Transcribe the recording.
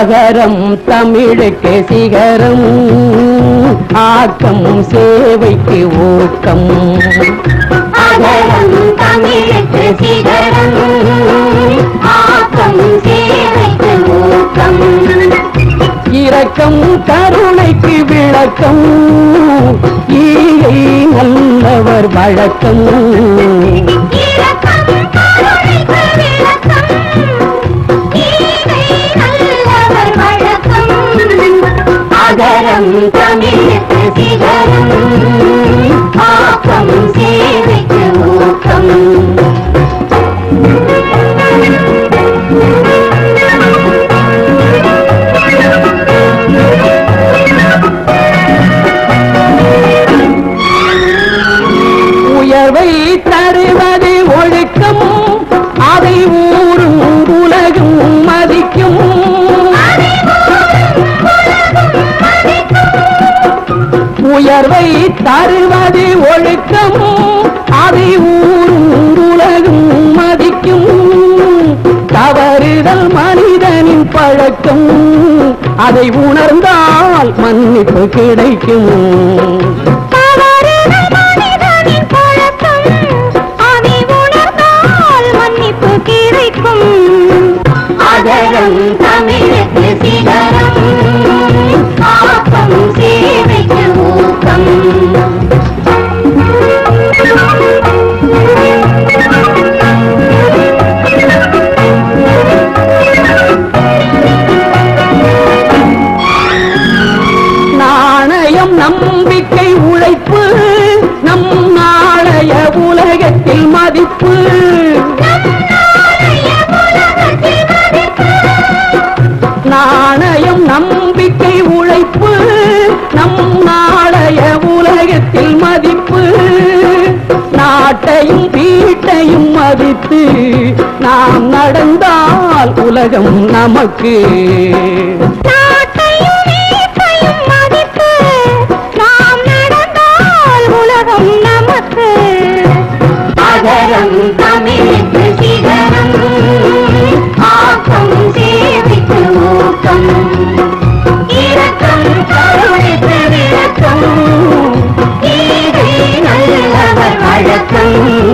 அகரம் தமிழுக்கு சிகரம் ஆக்கம் சேவைக்கு ஊக்கம் அகரம் தமிழுக்கு சிகரம் ஆக்கம் சேவைக்கு ஊக்கம் இரக்கம் கருணைக்கு விளக்கம் ஈகை நல்லவர் வழக்கம் இரக்கம் கருணைக்கு விளக்கம் ஈகை நல்லவர் வழக்கம் அகரம் தமிழுக்கு சிகரம் ஆக்கம் சேவைக்கு ஊக்கம் உயர்வை தருவது ஒழுக்கம் அதை ஊரும் உலகும் மதிக்கும் உயர்வை தருவது ஒழுக்கம் அதை ஊரும் உலகும் மதிக்கும் தவறுதல் மனிதனின் பழக்கம் அதை உணர்ந்தால் மன்னிப்பு கிடைக்கும் தவறுகள் மனிதனின் பழக்கம். அதை உணர்ந்தால் மன்னிப்பு கிடைக்கும். அகரம் தமிழுக்கு சிகரம் ஆக்கம் சேவைக்கு ஊக்கம் நாணயம் நம்பிக்கை உழைப்பு நம் நாளைய உலகத்தில் மதிப்பு நாணயம் நம்பிக்கை உழைப்பு நம் நாளைய உலகத்தில் மதிப்பு நாட்டையும் வீட்டையும் மதித்து நாம் நடந்தால் உலகம் நமக்கு நாட்டையும் வீட்டையும் மதித்து நாம் நடந்தால் உலகம் நமக்கு அகரம் தமிழுக்கு சிகரம் ஆக்கம் சேவைக்கு ஊக்கம் இரக்கம் கருணைக்கு விளக்கம் ஈகை நல்லவர் வழக்கம்